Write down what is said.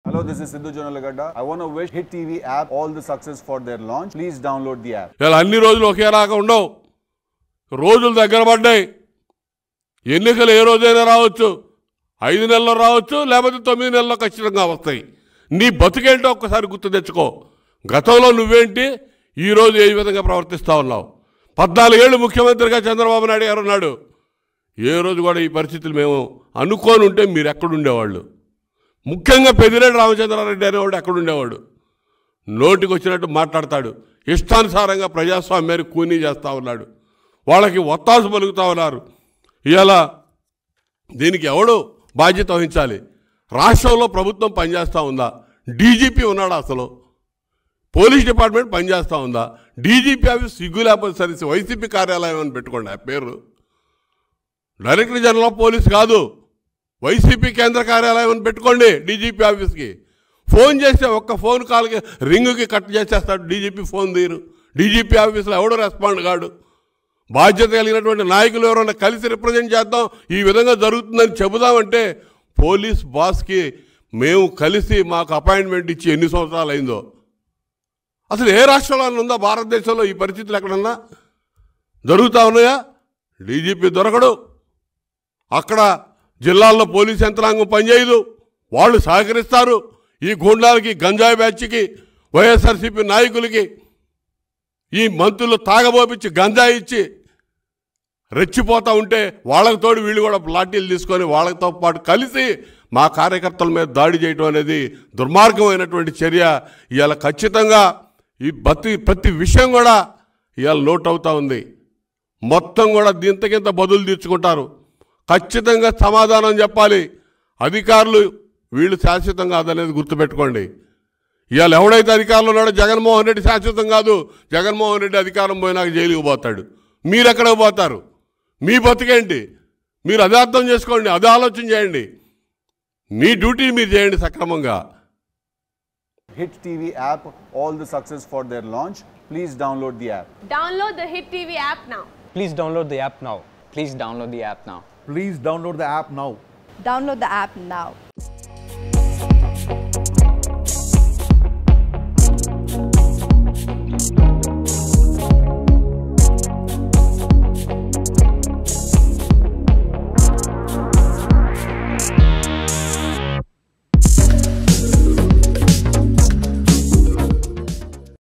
Hello, this is Sidhu Jonalagada. I want to wish Hit TV app all the success for their launch. Please download the app. ఇలా అన్ని రోజులు ఒకేలాగా ఉండవు రోజులు దగ్గర పడ్డాయి ఎన్నికలు ఏ రోజైనా రావచ్చు ఐదు నెలల్లో రావచ్చు లేకపోతే తొమ్మిది నెలల్లో ఖచ్చితంగా వస్తాయి నీ బతుకేంటో ఒక్కసారి గుర్తు తెచ్చుకో గతంలో నువ్వేంటి ఈ రోజు ఏ విధంగా ప్రవర్తిస్తా ఉన్నావు పద్నాలుగేళ్ళు ముఖ్యమంత్రిగా చంద్రబాబు నాయుడు గారు ఉన్నాడు ఏ రోజు కూడా ఈ పరిస్థితులు మేము అనుకోని ఉంటే మీరు ఎక్కడుండేవాళ్ళు ముఖ్యంగా పెదిరెడ్డి రామచంద్రారెడ్డి అనేవాడు ఎక్కడుండేవాడు నోటికి వచ్చినట్టు మాట్లాడతాడు ఇష్టానుసారంగా ప్రజాస్వామ్యాన్ని కూనీ చేస్తూ ఉన్నాడు వాళ్ళకి ఒత్తాసు పలుకుతా ఉన్నారు ఇవాళ దీనికి ఎవడు బాధ్యత వహించాలి రాష్ట్రంలో ప్రభుత్వం పనిచేస్తూ ఉందా డీజీపీ ఉన్నాడా అసలు పోలీస్ డిపార్ట్మెంట్ పనిచేస్తూ ఉందా డీజీపీ ఆఫీస్ సిగ్గు లేకపోతే సరే వైసీపీ కార్యాలయం అని పెట్టుకోండి ఆ పేరు డైరెక్టర్ జనరల్ ఆఫ్ పోలీస్ కాదు వైసీపీ కేంద్ర కార్యాలయం అని పెట్టుకోండి డీజీపీ ఆఫీస్కి ఫోన్ చేస్తే ఒక్క ఫోన్ కాల్కి రింగుకి కట్ చేసేస్తాడు డీజీపీ ఫోన్ తీరు డీజీపీ ఆఫీస్లో ఎవడో రెస్పాండ్ కాడు బాధ్యత కలిగినటువంటి నాయకులు ఎవరైనా కలిసి రిప్రజెంట్ చేద్దాం ఈ విధంగా జరుగుతుందని చెబుదామంటే పోలీస్ బాస్కి మేము కలిసి మాకు అపాయింట్మెంట్ ఇచ్చి ఎన్ని సంవత్సరాలు అయిందో అసలు ఏ రాష్ట్రంలో ఉందా భారతదేశంలో ఈ పరిస్థితులు ఎక్కడన్నా జరుగుతూ ఉన్నాయా డీజీపీ దొరకడు అక్కడ జిల్లాల్లో పోలీస్ యంత్రాంగం పనిచేయదు వాళ్ళు సహకరిస్తారు ఈ గూండాలకి గంజాయి బ్యాచ్కి వైఎస్ఆర్సీపీ నాయకులకి ఈ మంత్రులు తాగబోపించి గంజాయి ఇచ్చి రెచ్చిపోతూ ఉంటే వాళ్ళకి తోడు వీళ్ళు కూడా లాఠీలు తీసుకొని వాళ్ళతో పాటు కలిసి మా కార్యకర్తల మీద దాడి చేయడం అనేది దుర్మార్గమైనటువంటి చర్య ఇవాళ ఖచ్చితంగా ఈ ప్రతి ప్రతి విషయం కూడా ఇవాళ నోట్ అవుతా ఉంది మొత్తం కూడా దీంతకింత బదులు తీర్చుకుంటారు ఖచ్చితంగా సమాధానం చెప్పాలి అధికారులు వీళ్ళు శాశ్వతం కాదనేది గుర్తుపెట్టుకోండి ఇవాళ ఎవడైతే అధికారంలో ఉన్నాడో జగన్మోహన్ రెడ్డి శాశ్వతం కాదు జగన్మోహన్ రెడ్డి అధికారం పోయినాక జైలుకి పోతాడు మీరు ఎక్కడికి పోతారు మీ బతికేంటి మీరు అదే అర్థం చేసుకోండి అదే ఆలోచన చేయండి మీ డ్యూటీ మీరు చేయండి సక్రమంగా Hit TV app all the success for their launch. Please download the app. Download the Hit TV app now. Please download the app now. Please download the app now. Please download the app now. Download the app now.